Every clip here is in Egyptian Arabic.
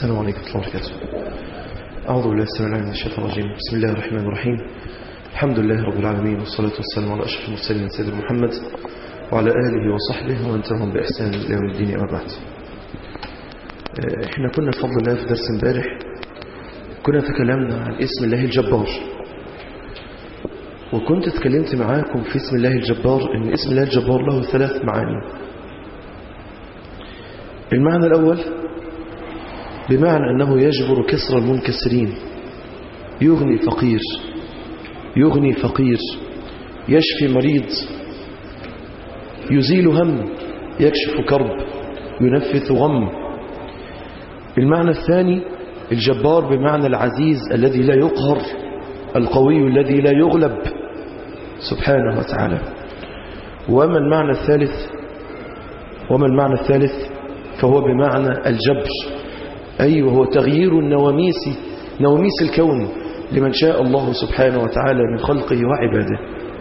السلام عليكم ورحمة الله وبركاته أعوذ بالله السميع العليم من الشيطان الرجيم بسم الله الرحمن الرحيم الحمد لله رب العالمين والصلاة والسلام على أشرف المرسلين سيدنا محمد وعلى آله وصحبه ومن تبعهم بإحسان إلى يوم الدين أما بعد احنا كنا بفضل الله في درس امبارح كنا تكلمنا عن اسم الله الجبار وكنت اتكلمت معاكم في اسم الله الجبار ان اسم الله الجبار له ثلاث معاني المعنى الأول بمعنى أنه يجبر كسر المنكسرين يغني فقير يغني فقير يشفي مريض يزيل هم يكشف كرب ينفث غم المعنى الثاني الجبار بمعنى العزيز الذي لا يقهر القوي الذي لا يغلب سبحانه وتعالى وما المعنى الثالث وما المعنى الثالث فهو بمعنى الجبر أي وهو تغيير النواميس نواميس الكون لمن شاء الله سبحانه وتعالى من خلقه وعباده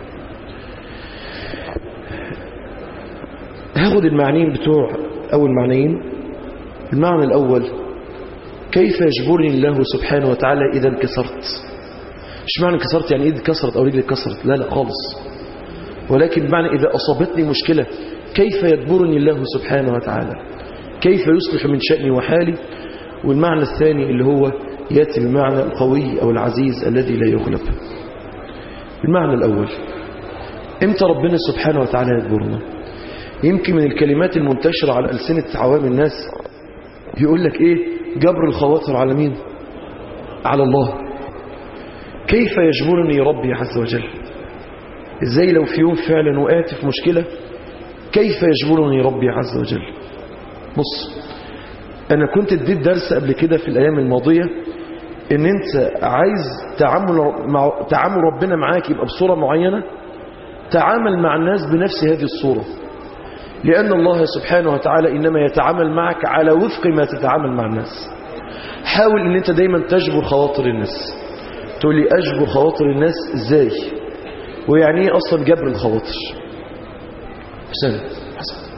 هاخد المعنيين بتوع أول معنيين المعنى الأول كيف يجبرني الله سبحانه وتعالى إذا انكسرت مش معنى انكسرت يعني إيدي كسرت أو رجلي كسرت لا لا خالص ولكن بمعنى إذا أصابتني مشكلة كيف يجبرني الله سبحانه وتعالى كيف يصلح من شأني وحالي والمعنى الثاني اللي هو يأتي بمعنى القوي أو العزيز الذي لا يغلب المعنى الأول امتى ربنا سبحانه وتعالى يجبرنا يمكن من الكلمات المنتشرة على ألسنة عوام الناس يقول لك إيه جبر الخواطر على مين على الله كيف يجبرني ربي عز وجل ازاي لو في يوم فعلا وقعت في مشكلة كيف يجبرني ربي عز وجل بص انا كنت اديت درس قبل كده في الايام الماضية ان انت عايز تعامل, مع تعامل ربنا معاك يبقى بصورة معينة تعامل مع الناس بنفس هذه الصورة لأن الله سبحانه وتعالى إنما يتعامل معك على وفق ما تتعامل مع الناس حاول ان انت دايما تجبر خواطر الناس تقول لي اجبر خواطر الناس ازاي ويعني ايه اصلا جبر الخواطر حسن حسن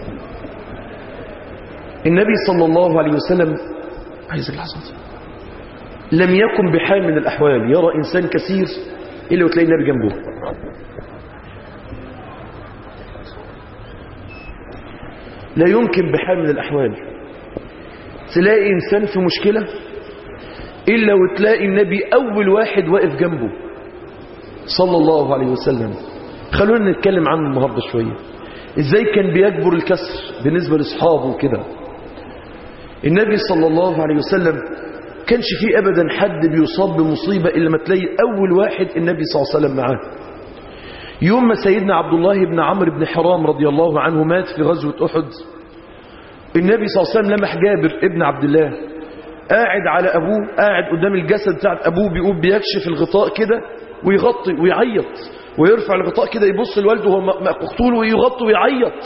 النبي صلى الله عليه وسلم عايز اللحظات لم يكن بحال من الأحوال يرى إنسان كثير إلا وتلاقي النبي جنبه لا يمكن بحال من الأحوال تلاقي إنسان في مشكلة إلا وتلاقي النبي أول واحد واقف جنبه صلى الله عليه وسلم خلونا نتكلم عنه النهاردة شوية إزاي كان بيجبر الكسر بالنسبة لأصحابه وكده النبي صلى الله عليه وسلم كانش فيه أبدا حد بيصاب بمصيبة إلا ما تلاقي أول واحد النبي صلى الله عليه وسلم معاه يوم ما سيدنا عبد الله بن عمرو بن حرام رضي الله عنه مات في غزوة أحد النبي صلى الله عليه وسلم لمح جابر ابن عبد الله قاعد على أبوه قاعد قدام الجسد بتاعت أبوه بيقوم بيكشف الغطاء كده ويغطي ويعيط ويرفع الغطاء كده يبص لوالده وهو مقتول ويغطي ويعيط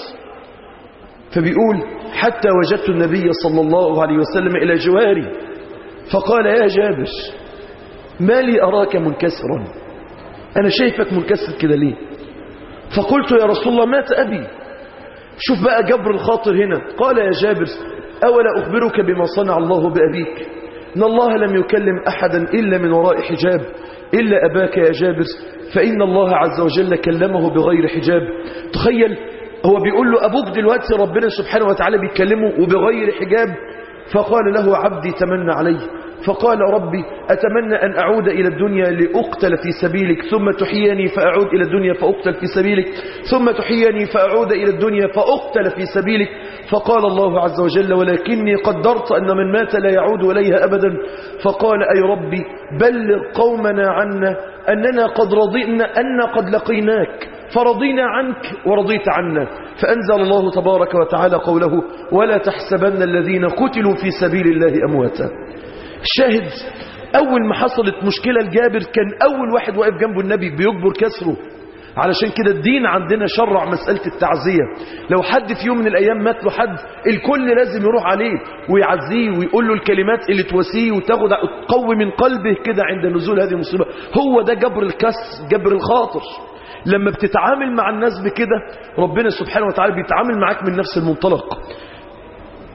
فبيقول حتى وجدت النبي صلى الله عليه وسلم إلى جواري فقال يا جابر ما لي أراك منكسرا أنا شايفك منكسر كده ليه فقلت يا رسول الله مات أبي شوف بقى جبر الخاطر هنا قال يا جابر أولا أخبرك بما صنع الله بأبيك إن الله لم يكلم أحدا إلا من وراء حجاب إلا أباك يا جابر فإن الله عز وجل كلمه بغير حجاب تخيل هو بيقول له أبوك دلوقتي ربنا سبحانه وتعالى بيكلمه وبغير حجاب فقال له عبدي تمنى علي فقال ربي أتمنى أن أعود إلى الدنيا لأقتل في سبيلك ثم تحييني فأعود إلى الدنيا فأقتل في سبيلك ثم تحييني فأعود إلى الدنيا فأقتل في سبيلك فقال الله عز وجل ولكني قدرت أن من مات لا يعود إليها أبدا فقال أي ربي بلغ قومنا عنا أننا قد رضينا أن قد لقيناك فرضينا عنك ورضيت عنا فأنزل الله تبارك وتعالى قوله ولا تحسبن الذين قتلوا في سبيل الله أمواتا الشاهد أول ما حصلت مشكلة الجابر كان أول واحد واقف جنبه النبي بيجبر كسره علشان كده الدين عندنا شرع مسألة التعزية لو حد في يوم من الأيام مات له حد الكل لازم يروح عليه ويعزيه ويقول له الكلمات اللي تواسيه وتاخد تقوي من قلبه كده عند نزول هذه المصيبة هو ده جبر الكس جبر الخاطر لما بتتعامل مع الناس بكده ربنا سبحانه وتعالى بيتعامل معاك من نفس المنطلق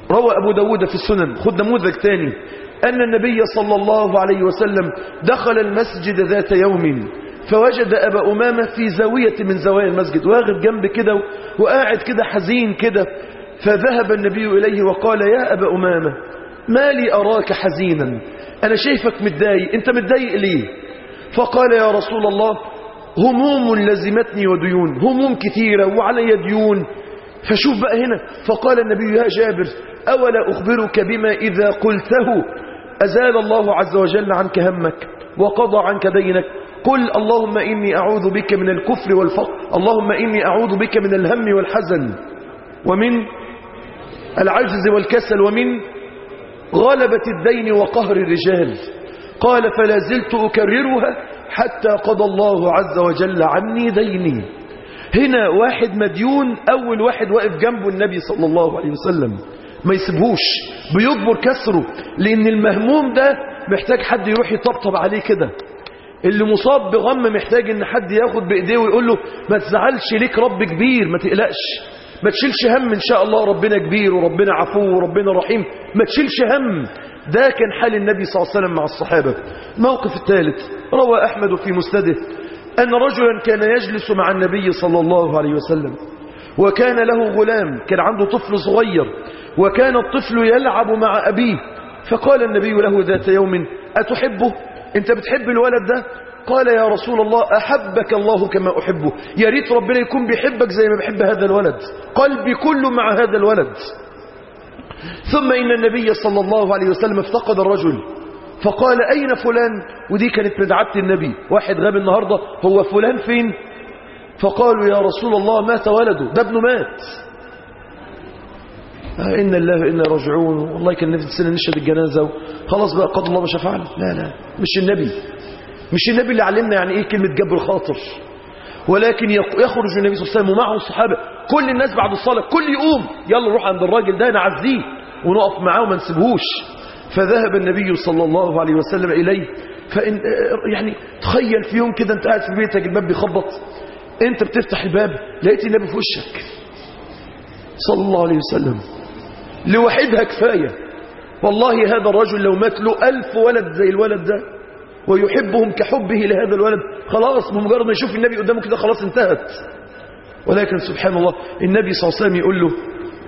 روى أبو داود في السنن خد نموذج ثاني أن النبي صلى الله عليه وسلم دخل المسجد ذات يوم فوجد أبا أمامة في زاوية من زوايا المسجد واخد جنب كده وقاعد كده حزين كده فذهب النبي إليه وقال يا أبا أمامة ما لي أراك حزينا أنا شايفك متضايق أنت متضايق ليه فقال يا رسول الله هموم لزمتني وديون هموم كثيرة وعلي ديون فشوف بقى هنا فقال النبي يا جابر أولا أخبرك بما إذا قلته أزال الله عز وجل عنك همك وقضى عنك دينك قل اللهم إني أعوذ بك من الكفر والفقر اللهم إني أعوذ بك من الهم والحزن ومن العجز والكسل ومن غلبة الدين وقهر الرجال قال فلا زلت أكررها حتى قضى الله عز وجل عني ديني هنا واحد مديون أول واحد واقف جنبه النبي صلى الله عليه وسلم ما يسيبهوش بيجبر كسره لأن المهموم ده محتاج حد يروح يطبطب عليه كده اللي مصاب بغم محتاج ان حد ياخد بايديه ويقول له ما تزعلش ليك رب كبير ما تقلقش ما تشيلش هم ان شاء الله ربنا كبير وربنا عفو وربنا رحيم ما تشيلش هم ده كان حال النبي صلى الله عليه وسلم مع الصحابة الموقف الثالث روى أحمد في مسنده أن رجلا كان يجلس مع النبي صلى الله عليه وسلم وكان له غلام كان عنده طفل صغير وكان الطفل يلعب مع أبيه فقال النبي له ذات يوم أتحبه أنت بتحب الولد ده قال يا رسول الله أحبك الله كما أحبه يا ريت ربنا يكون بيحبك زي ما بحب هذا الولد قلبي كله مع هذا الولد ثم إن النبي صلى الله عليه وسلم افتقد الرجل فقال أين فلان ودي كانت من عادة النبي واحد غاب النهاردة هو فلان فين فقالوا يا رسول الله مات ولده ده ابنه مات آه إن الله إنا راجعون والله كان نفسي سنة نشهد الجنازة خلاص بقى قد الله ما شاء فعل لا لا مش النبي مش النبي اللي علمنا يعني إيه كلمة جبر خاطر ولكن يخرج النبي صلى الله عليه وسلم ومعه الصحابة كل الناس بعد الصلاة كل يقوم يلا نروح عند الراجل ده نعزيه ونقف معاه وما نسيبهوش فذهب النبي صلى الله عليه وسلم إليه فإن يعني تخيل في يوم كده انت قاعد في بيتك الباب بيخبط انت بتفتح الباب لقيت النبي في وشك صلى الله عليه وسلم لوحدها كفاية والله هذا الرجل لو مات له ألف ولد زي الولد ده ويحبهم كحبه لهذا الولد خلاص بمجرد ما يشوف النبي قدامه كده خلاص انتهت ولكن سبحان الله النبي صلى الله عليه وسلم يقول له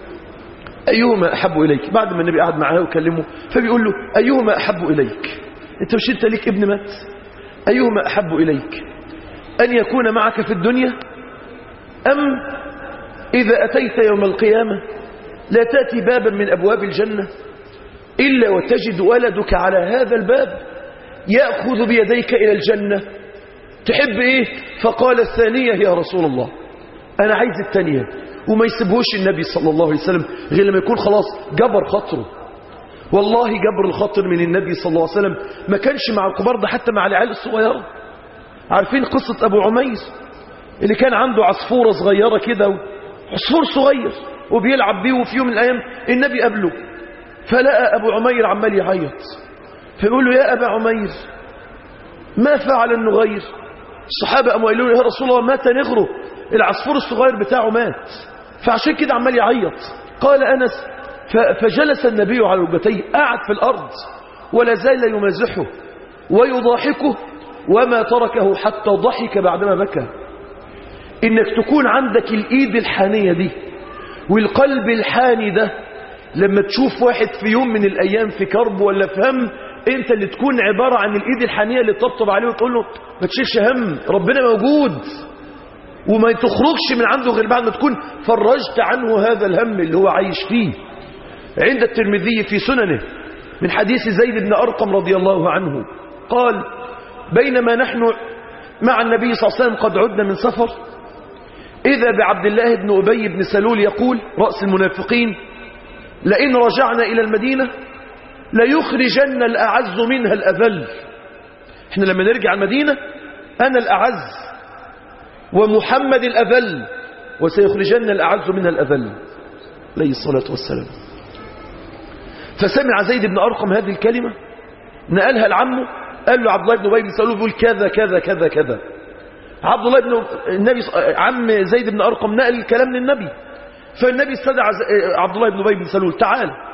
أيهما أحب إليك بعد ما النبي قعد معاه وكلمه فبيقول له أيهما أحب إليك أنت مش أنت ليك ابن مات أيهما أحب إليك أن يكون معك في الدنيا أم إذا أتيت يوم القيامة لا تأتي بابا من أبواب الجنة إلا وتجد ولدك على هذا الباب يأخذ بيديك إلى الجنة تحب إيه فقال الثانية يا رسول الله أنا عايز الثانية وما يسيبهوش النبي صلى الله عليه وسلم غير لما يكون خلاص جبر خطره والله جبر الخطر من النبي صلى الله عليه وسلم ما كانش مع الكبار ده حتى مع العيال الصغيرة عارفين قصة أبو عمير اللي كان عنده عصفورة صغيرة كده عصفور صغير وبيلعب بيه وفي يوم من الأيام النبي قابله فلقى أبو عمير عمال يعيط فيقول له يا أبا عمير ما فعل النغير الصحابة قاموا قالوا له يا رسول الله مات نغره العصفور الصغير بتاعه مات فعشان كده عمال يعيط قال أنس فجلس النبي على ركبتيه قعد في الأرض ولا زال يمازحه ويضاحكه وما تركه حتى ضحك بعدما بكى إنك تكون عندك الإيد الحانية دي والقلب الحاني ده لما تشوف واحد في يوم من الأيام في كرب ولا في هم انت اللي تكون عبارة عن الإيد الحانية اللي تطبطب عليه وتقول له ما تشيلش هم ربنا موجود وما تخرجش من عنده غير بعد ما تكون فرجت عنه هذا الهم اللي هو عايش فيه عند الترمذي في سننه من حديث زيد بن أرقم رضي الله عنه قال بينما نحن مع النبي صلى الله عليه وسلم قد عدنا من سفر إذا بعبد الله بن أبي بن سلول يقول رأس المنافقين لئن رجعنا إلى المدينة ليخرجن الأعز منها الأذل احنا لما نرجع المدينة أنا الأعز ومحمد الأذل وسيخرجن الأعز منها الأذل عليه الصلاة والسلام فسمع زيد بن أرقم هذه الكلمة نقلها لعمه قال له عبد الله بن أبي بن سلول بيقول كذا كذا كذا كذا عبد الله بن النبي عم زيد بن أرقم نقل الكلام للنبي فالنبي استدعى عبد الله بن أبي بن سلول تعال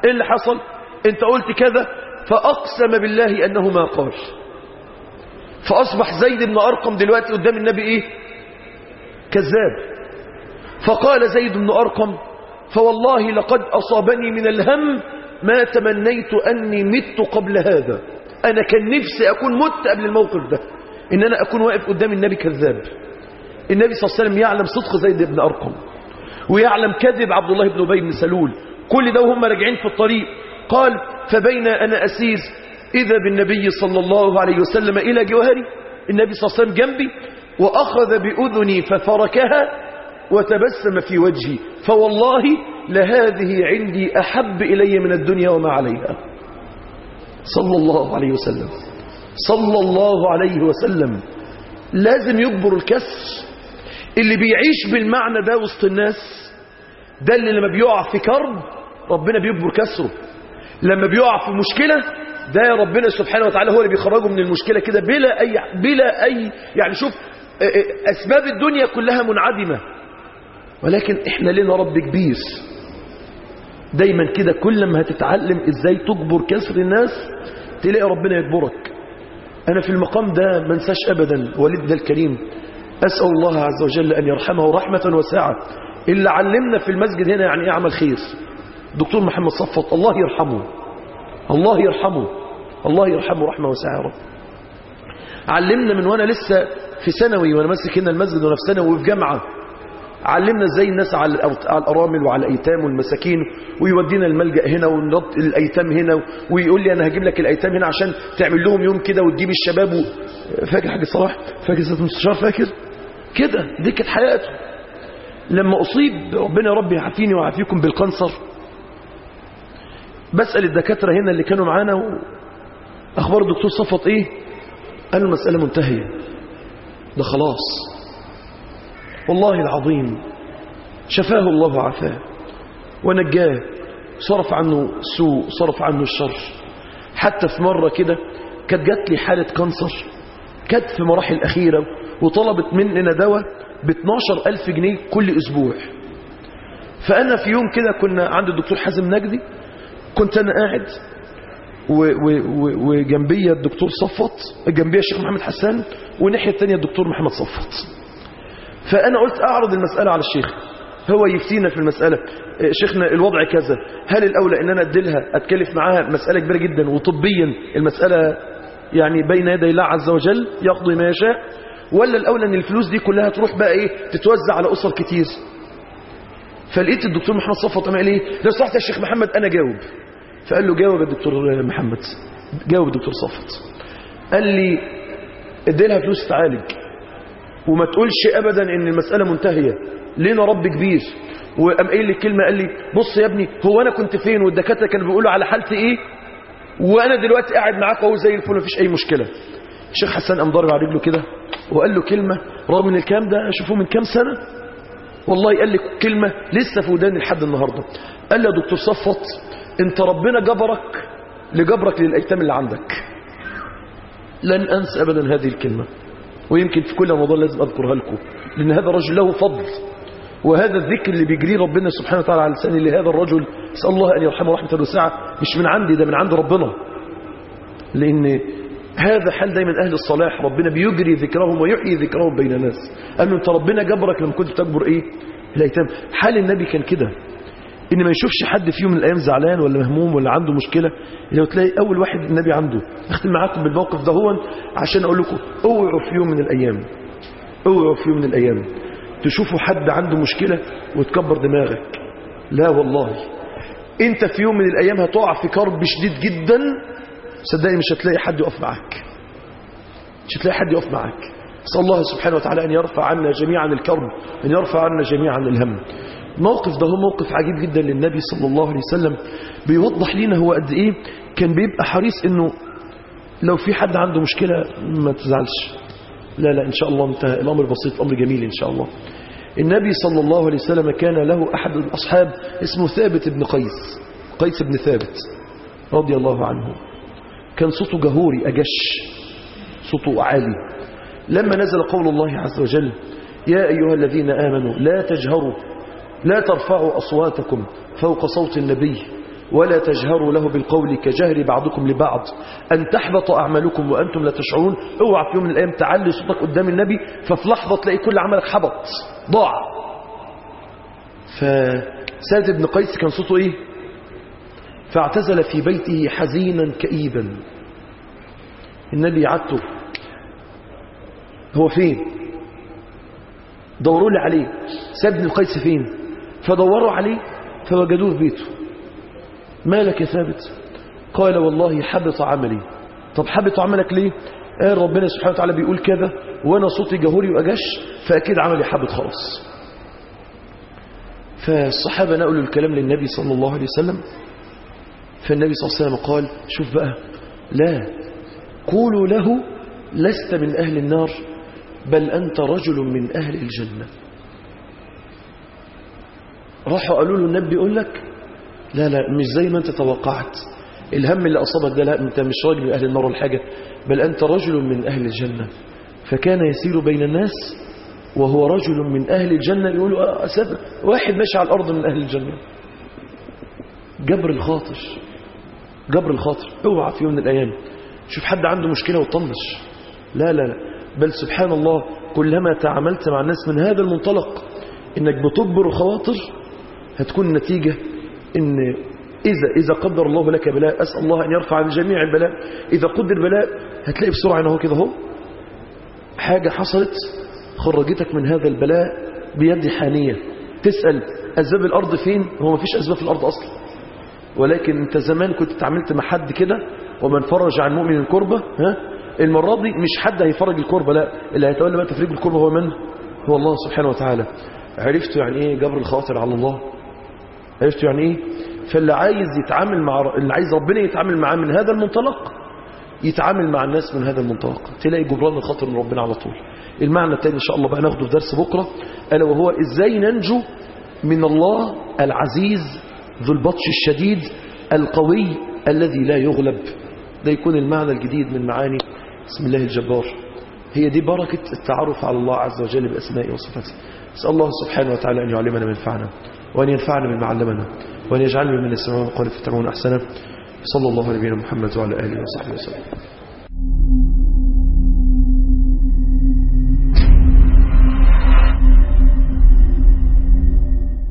ايه اللي حصل انت قلت كذا فاقسم بالله انه ما قال فاصبح زيد بن ارقم دلوقتي قدام النبي ايه كذاب فقال زيد بن ارقم فوالله لقد اصابني من الهم ما تمنيت اني مت قبل هذا انا كان نفسي اكون مت قبل الموقف ده ان انا اكون واقف قدام النبي كذاب النبي صلى الله عليه وسلم يعلم صدق زيد بن ارقم ويعلم كذب عبد الله بن ابي بن سلول كل ده وهم راجعين في الطريق قال فبين انا اسير اذا بالنبي صلى الله عليه وسلم الى جوهري النبي صلى الله عليه وسلم جنبي واخذ باذني ففركها وتبسم في وجهي فوالله لهذه عندي احب الي من الدنيا وما عليها صلى الله عليه وسلم صلى الله عليه وسلم لازم يجبر الكسر اللي بيعيش بالمعنى ده وسط الناس ده اللي لما بيقع في كرب ربنا بيجبر كسره لما بيقع في مشكلة ده ربنا سبحانه وتعالى هو اللي بيخرجه من المشكلة كده بلا أي بلا أي يعني شوف أسباب الدنيا كلها منعدمة ولكن إحنا لنا رب كبير دايما كده كل ما هتتعلم إزاي تجبر كسر الناس تلاقي ربنا يجبرك أنا في المقام ده ما انساش أبدا والدنا الكريم أسأل الله عز وجل أن يرحمه رحمة واسعة اللي علمنا في المسجد هنا يعني ايه عمل خير دكتور محمد صفط الله يرحمه الله يرحمه الله يرحمه رحمة واسعة يا رب علمنا من وانا لسه في ثانوي وانا ماسك هنا المسجد وانا في ثانوي وفي جامعه علمنا ازاي الناس على الارامل وعلى الايتام والمساكين ويودينا الملجا هنا ونرد الايتام هنا ويقول لي انا هجيب لك الايتام هنا عشان تعمل لهم يوم كده وتجيب الشباب و... فاكر حاجه صلاح فاكر سياده المستشار فاكر كده دي كانت حياته لما اصيب ربنا يا رب يعافيني ويعافيكم بالكانسر بسال الدكاتره هنا اللي كانوا معانا و... اخبار الدكتور صفط ايه قالوا المساله منتهيه ده خلاص والله العظيم شفاه الله وعافاه ونجاه صرف عنه السوء صرف عنه الشر حتى في مرة كده كانت جات لي حالة كانسر كانت في مراحل أخيرة وطلبت مننا دواء ب 12 ألف جنيه كل أسبوع فأنا في يوم كده كنا عند الدكتور حازم نجدي كنت أنا قاعد وجنبية الدكتور صفت جنبية الشيخ محمد حسان والناحية الثانية الدكتور محمد صفت فأنا قلت أعرض المسألة على الشيخ هو يفتينا في المسألة شيخنا الوضع كذا هل الأولى أن أنا أدلها أتكلف معاها مسألة كبيرة جدا وطبيا المسألة يعني بين يدي الله عز وجل يقضي ما يشاء ولا الأولى أن الفلوس دي كلها تروح بقى إيه تتوزع على أسر كتير فلقيت الدكتور محمد صفوت قال ايه لو سمحت يا شيخ محمد أنا جاوب فقال له جاوب يا دكتور محمد جاوب الدكتور صفوت قال لي ادي لها فلوس تعالج وما تقولش ابدا ان المسألة منتهية لينا رب كبير وقام قايل لي كلمة قال لي بص يا ابني هو انا كنت فين والدكاتره كانوا بيقولوا على حالتي ايه وانا دلوقتي قاعد معاك اهو زي الفل مفيش اي مشكلة الشيخ حسان قام ضارب على رجله كده وقال له كلمة رغم ان الكلام ده اشوفه من كام سنة والله قال لي كلمة لسه في وداني لحد النهاردة قال لي يا دكتور صفت انت ربنا جبرك لجبرك للايتام اللي عندك لن انسى ابدا هذه الكلمة ويمكن في كل رمضان لازم اذكرها لكم لان هذا الرجل له فضل وهذا الذكر اللي بيجريه ربنا سبحانه وتعالى على لسان لهذا الرجل اسال الله ان يرحمه رحمه واسعه مش من عندي ده من عند ربنا لان هذا حال دايما اهل الصلاح ربنا بيجري ذكرهم ويحيي ذكرهم بين الناس قال له انت ربنا جبرك لما كنت تجبر ايه الايتام حال النبي كان كده ان ما يشوفش حد فيهم من الايام زعلان ولا مهموم ولا عنده مشكله لو تلاقي اول واحد النبي عنده اختم معاكم بالموقف ده هو عشان اقول لكم اوعوا في يوم من الايام اوعوا في يوم من الايام تشوفوا حد عنده مشكله وتكبر دماغك لا والله انت في يوم من الايام هتقع في كرب شديد جدا صدقني مش هتلاقي حد يقف معاك مش هتلاقي حد يقف معاك اسال الله سبحانه وتعالى ان يرفع عنا جميعا الكرب ان يرفع عنا جميعا الهم الموقف ده هو موقف عجيب جدا للنبي صلى الله عليه وسلم بيوضح لنا هو قد ايه كان بيبقى حريص انه لو في حد عنده مشكلة ما تزعلش لا لا ان شاء الله انتهى الامر بسيط امر جميل ان شاء الله النبي صلى الله عليه وسلم كان له احد الاصحاب اسمه ثابت بن قيس قيس بن ثابت رضي الله عنه كان صوته جهوري اجش صوته عالي لما نزل قول الله عز وجل يا ايها الذين امنوا لا تجهروا لا ترفعوا أصواتكم فوق صوت النبي ولا تجهروا له بالقول كجهر بعضكم لبعض أن تحبط أعمالكم وأنتم لا تشعرون اوعى في يوم من الأيام تعلي صوتك قدام النبي ففي لحظة تلاقي كل عملك حبط ضاع فساد بن قيس كان صوته إيه فاعتزل في بيته حزينا كئيبا النبي عدته هو فين دوروا لي عليه ساد بن القيس فين فدوروا عليه فوجدوه في بيته مالك يا ثابت قال والله حبط عملي طب حبط عملك ليه قال ربنا سبحانه وتعالى بيقول كذا وانا صوتي جهوري واجش فاكيد عملي حبط خلاص فالصحابة نقلوا الكلام للنبي صلى الله عليه وسلم فالنبي صلى الله عليه وسلم قال شوف بقى لا قولوا له لست من أهل النار بل أنت رجل من أهل الجنة راحوا قالوا له النبي يقول لك لا لا مش زي ما انت توقعت الهم اللي أصابك ده لا انت مش راجل من أهل النار ولا حاجة بل أنت رجل من أهل الجنة فكان يسير بين الناس وهو رجل من أهل الجنة يقولوا أساب واحد ماشي على الأرض من أهل الجنة جبر الخاطر جبر الخاطر اوعى في يوم من الأيام شوف حد عنده مشكلة وطنش لا لا لا بل سبحان الله كلما تعاملت مع الناس من هذا المنطلق انك بتجبر خواطر هتكون النتيجة ان إذا, إذا قدر الله لك بلاء أسأل الله أن يرفع عن جميع البلاء إذا قدر بلاء هتلاقي بسرعة أنه كده هو حاجة حصلت خرجتك من هذا البلاء بيد حانية تسأل أسباب الأرض فين هو ما فيش أسباب في الأرض أصلا ولكن أنت زمان كنت تعاملت مع حد كده ومن فرج عن مؤمن الكربة ها المرة دي مش حد هيفرج الكربة لا اللي هيتولى بقى تفريج الكربة هو من هو الله سبحانه وتعالى عرفتوا يعني ايه جبر الخواطر على الله عرفتوا يعني ايه فاللي عايز يتعامل مع اللي عايز ربنا يتعامل معاه من هذا المنطلق يتعامل مع الناس من هذا المنطلق تلاقي جبران الخاطر من ربنا على طول المعنى الثاني ان شاء الله بقى ناخده في درس بكره الا وهو ازاي ننجو من الله العزيز ذو البطش الشديد القوي الذي لا يغلب ده يكون المعنى الجديد من معاني بسم الله الجبار هي دي بركة التعرف على الله عز وجل بأسمائه وصفاته أسأل الله سبحانه وتعالى أن يعلمنا من ينفعنا وأن ينفعنا مما علمنا وأن يجعلنا من السماء وقال فترون أحسنا صلى الله على نبينا محمد وعلى آله وصحبه وسلم